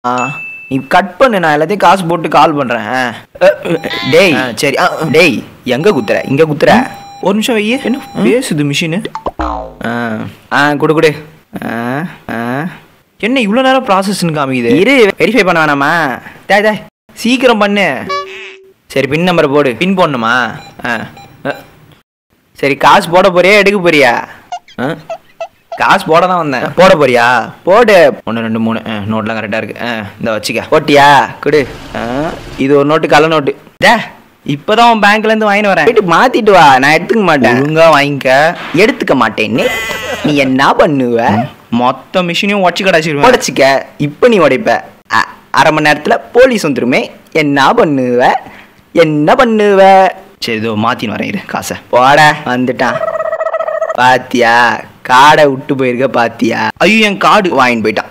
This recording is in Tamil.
ஆ நீ கட் பண்ணு நான் எல்லாத்தையும் காசு போட்டு கால் பண்றேன் ஆ. டேய் ஆ, சரி ஆ, ஆ. டேய் எங்க குத்துற இங்க குத்துற ஒரு நிமிஷம் வையே என்ன பேசுது மிஷினு ஆ ஆ குடு குடு ஆ ஆ என்ன இவ்வளோ நேரம் ப்ராசஸ்ன்னு காமிக்குது இரு வெரிஃபை பண்ண வேணாமா டேய் டேய் சீக்கிரம் பண்ணு சரி பின் நம்பர் போடு பின் போடணுமா ஆ அ, சரி காசு போட போறியா எடுக்க போறியா ஆ. காசு போட தான் வந்தேன் போட போறியா போடு ஒன்று ரெண்டு மூணு ஆ, நோட்லாம் கரெக்டாக இருக்கு ஆ இந்த வச்சுக்க போட்டியா குடு ஆ, இது ஒரு நோட்டு கள்ள நோட்டு டே இப்போதான் உன் பேங்க்ல இருந்து வாங்கிட்டு வரேன் போயிட்டு மாத்திட்டு வா நான் எடுத்துக்க மாட்டேன் ஒழுங்கா வாங்கிக்க எடுத்துக்க மாட்டேன்னு நீ என்ன பண்ணுவ மொத்த மிஷினையும் உடச்சு கடாச்சிருவேன் உடைச்சிக்க இப்ப நீ உடைப்ப அ- அரை மணி நேரத்துல போலீஸ் வந்துருமே என்ன பண்ணுவ என்ன பண்ணுவ சரி இதோ மாத்தின்னு வரேன் இரு காசை போட வந்துட்டான் பாத்தியா காடை விட்டு போயிருக்க பாத்தியா ஐயோ என் கார்டு வாங்கிட்டு போயிட்டான்